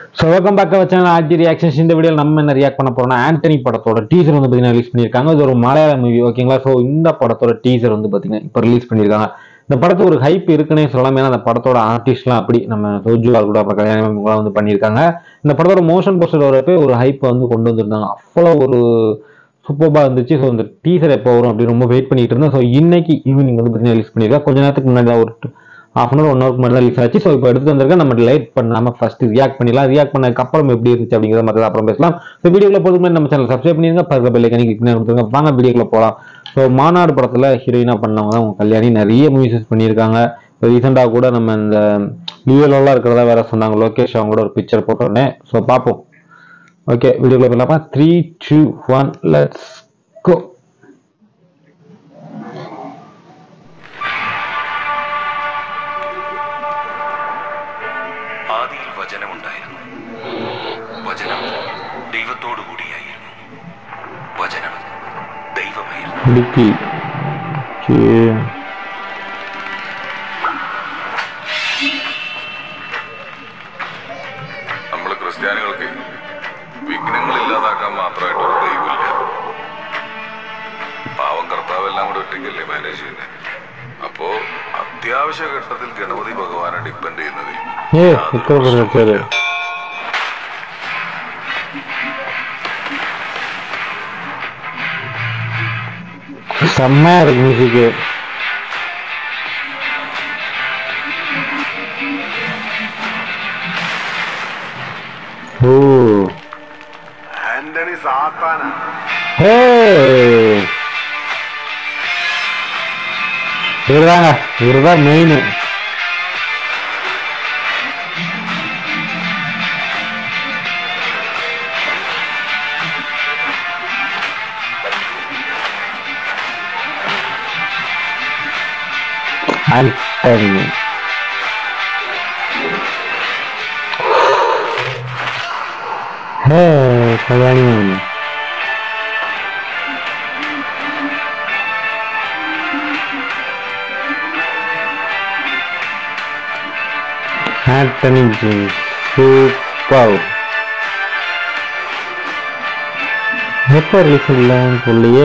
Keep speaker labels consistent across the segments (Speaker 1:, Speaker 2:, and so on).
Speaker 1: So welcome back வச்சாங்க RG reactions இந்த video நம்ம என்ன ரியாக்ட் பண்ண போறோம்னா ஆண்டனி படத்தோட டீசர் வந்து பார்த்தீங்கன்னா ரிலீஸ் பண்ணியிருக்காங்க இது ஒரு மலையாள மூவி ஓகேங்களா ஸோ இந்த படத்தோட டீசர் வந்து பார்த்தீங்கன்னா இப்போ ரிலீஸ் பண்ணியிருக்காங்க இந்த படத்துக்கு ஒரு ஹைப் இருக்குன்னே சொல்லலாம் ஏன்னா அந்த படத்தோட ஆர்டிஸ்ட்லாம் அப்படி நம்ம சோஜுவால் கூட அப்புறம் கல்யாணம் இவங்கலாம் வந்து பண்ணியிருக்காங்க இந்த படத்தோட மோஷன் போஸ்டர் வரப்போ ஒரு ஹைப்பை வந்து கொண்டு வந்திருந்தாங்க அவ்வளோ ஒரு சூப்பராக இருந்துச்சு ஸோ இந்த டீசர் எப்போ வரும் அப்படின்னு ரொம்ப வெயிட் பண்ணிட்டு இருந்தேன் ஸோ இன்னைக்கு ஈவினிங் வந்து பார்த்தீங்கன்னா ரிலீஸ் பண்ணியிருக்கேன் கொஞ்ச நேரத்துக்கு முன்னாடி தான் ஒரு ஹாஃப் அன் அவர் ஒன் ஹவருக்கு முன்னாடி தான் ரிலீஸ் ஆச்சு ஸோ இப்போ எடுத்து வந்திருக்கேன் நம்ம லைட் பண்ணாமல் ஃபர்ஸ்ட் ரியாக்ட் பண்ணிடலாம் ரியாக்ட் பண்ணதுக்கு அப்புறம் எப்படி இருந்துச்சு அப்படிங்கிற மாதிரி அப்புறம் பேசலாம் ஸோ வீடியோக்குள்ள போதுக்கு முன்னாடி நம்ம சேனல் சப்ஸ்கிரைப் பண்ணிருங்க பக்கத்தில் பெல் ஐக்கனி கிளிக் பண்ணி கொடுத்துருங்க வாங்க வீடியோக்குள்ள போகலாம் ஸோ மாநாடு படத்தில் ஹீரோயினாக பண்ணவங்க தான் உங்க கல்யாணி நிறைய மூவிஸஸ் பண்ணியிருக்காங்க இப்போ ரீசெண்டாக கூட நம்ம இந்த லியோலலாம் இருக்கிறதா வேற சொன்னாங்க லோகேஷ் அவங்க கூட ஒரு பிக்சர் போட்டோன்னே ஸோ பார்ப்போம் ஓகே வீடியோக்குள்ள போகலாமா three two one let's go
Speaker 2: ആദിയിൽ വചനമുണ്ടായിരുന്നു വചനം ദൈവത്തോടു കൂടിയായിരുന്നു വചനം ദൈവമായിരുന്നു
Speaker 1: ഇടുക്കി
Speaker 3: നമ്മൾ ക്രിസ്ത്യാനികൾക്ക് വിഘ്നങ്ങൾ ഇല്ലാതാക്കാൻ മാത്രമായിട്ട് ഒരു ദൈവമില്ല പാവം കർത്താവ് എല്ലാം കൂടെ ഒറ്റയ്ക്കല്ലേ മാനേജ് ചെയ്യുന്നത് അപ്പോ അത്യാവശ്യ ഘട്ടത്തിൽ ഗണപതി ഭഗവാനെ ഡിപ്പെൻഡ് ചെയ്യുന്നതിൽ
Speaker 1: ഏ
Speaker 3: യാതൊരു
Speaker 1: ഇത്ര പറഞ്ഞ
Speaker 3: പ്രശ്നവുമില്ല.
Speaker 1: செம்மையா இருக்கு மியூசிக்கு ஓ
Speaker 3: ആന്റണി സാത്താന
Speaker 1: ஹே இவருதாங்க இவருதான் மெயின் ஆண்டனி ஹே கல்யாணி ஆண்டனி சூப்பர் எப்போ ரிலீஸ் இல்லைன்னு சொல்லியே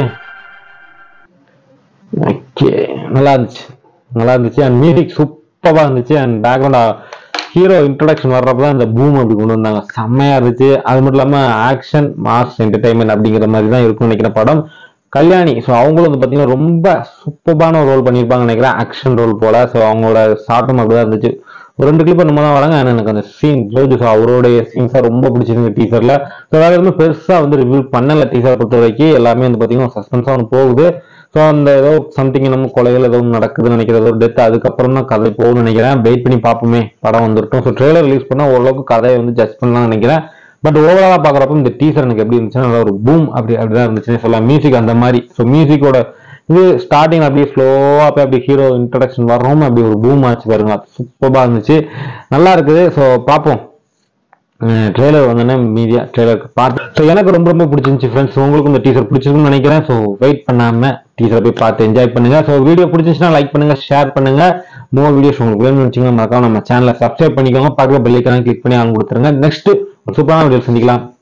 Speaker 1: ஓகே நல்லா இருந்துச்சு நல்லா இருந்துச்சு அண்ட் மியூசிக் சூப்பராக இருந்துச்சு அண்ட் பேக்ரவுண்ட் ஹீரோ இன்ட்ரடக்ஷன் வர்றப்ப தான் இந்த பூம் அப்படி கொண்டு வந்தாங்க செம்மையா இருந்துச்சு அது மட்டும் இல்லாமல் ஆக்ஷன் மாஸ் என்டர்டைன்மெண்ட் அப்படிங்கிற மாதிரி தான் இருக்கும்னு நினைக்கிற படம் கல்யாணி ஸோ அவங்களும் வந்து பார்த்தீங்கன்னா ரொம்ப சூப்பரான ஒரு ரோல் பண்ணியிருப்பாங்கன்னு நினைக்கிறேன் ஆக்ஷன் ரோல் போல ஸோ அவங்களோட ஷார்ட்டும் அப்படிதான் இருந்துச்சு ஒரு ரெண்டு கிளிப் நம்ம தான் வராங்க ஆனால் எனக்கு அந்த சீன் ஜோஜு ஸோ அவருடைய சீன்ஸாக ரொம்ப பிடிச்சிருக்கு டீசரில் ஸோ வேற எதுவுமே பெருசாக வந்து ரிவ்யூ பண்ணல டீசர் பொறுத்த வரைக்கும் எல்லாமே வந்து பார்த்தீங்கன்னா சஸ்பென்ஸாக ஒன்று போகுது ஸோ அந்த ஏதோ சம்திங் நம்ம கொலைகள் ஏதோ ஒண்ணு நடக்குதுன்னு நினைக்கிறது ஒரு டெத் அதுக்கப்புறம் தான் கதை போகும்னு நினைக்கிறேன் வெயிட் பண்ணி பார்ப்போமே படம் வந்துருட்டும் ஸோ ட்ரெய்லர் ரிலீஸ் பண்ணால் ஓரளவுக்கு கதையை வந்து ஜட்ஜ் பண்ணலாம்னு நினைக்கிறேன் பட் ஓவராலாக பார்க்குறப்ப இந்த டீசர் எனக்கு எப்படி இருந்துச்சுன்னா நல்லா ஒரு பூம் அப்படி அப்படிதான் இருந்துச்சுன்னு சொல்லலாம் மியூசிக் அந்த மாதிரி ஸோ மியூசிக்கோட இது ஸ்டார்டிங் அப்படியே ஸ்லோவாக போய் அப்படி ஹீரோ இன்ட்ரடக்ஷன் வர்றோம் அப்படி ஒரு பூம் ஆச்சு பாருங்க சூப்பராக இருந்துச்சு நல்லா இருக்குது ஸோ பார்ப்போம் ட்ரெய்லர் வந்தோடனே மீதியா ட்ரெய்லர் பார்த்து ஸோ எனக்கு ரொம்ப ரொம்ப பிடிச்சிருந்துச்சு ஃப்ரெண்ட்ஸ் உங்களுக்கும் இந்த டீசர் பிடிச்சிருக்குன்னு நினைக்கிறேன் ஸோ வெயிட் பண்ணாம டீசரை போய் பார்த்து என்ஜாய் பண்ணுங்க ஸோ வீடியோ பிடிச்சிச்சுன்னா லைக் பண்ணுங்க ஷேர் பண்ணுங்க மோர் வீடியோஸ் உங்களுக்கு வேணும்னு வச்சுக்கோங்க மறக்காம நம்ம சேனலை சப்ஸ்கிரைப் பண்ணிக்கோங்க பக்கத்தில் பெல்லைக்கான கிளிக் பண்ணி அவங்க கொடுத்துருங்க நெக்ஸ்ட் ஒரு சூப்பரான வீடியோ சந்திக்கலாம்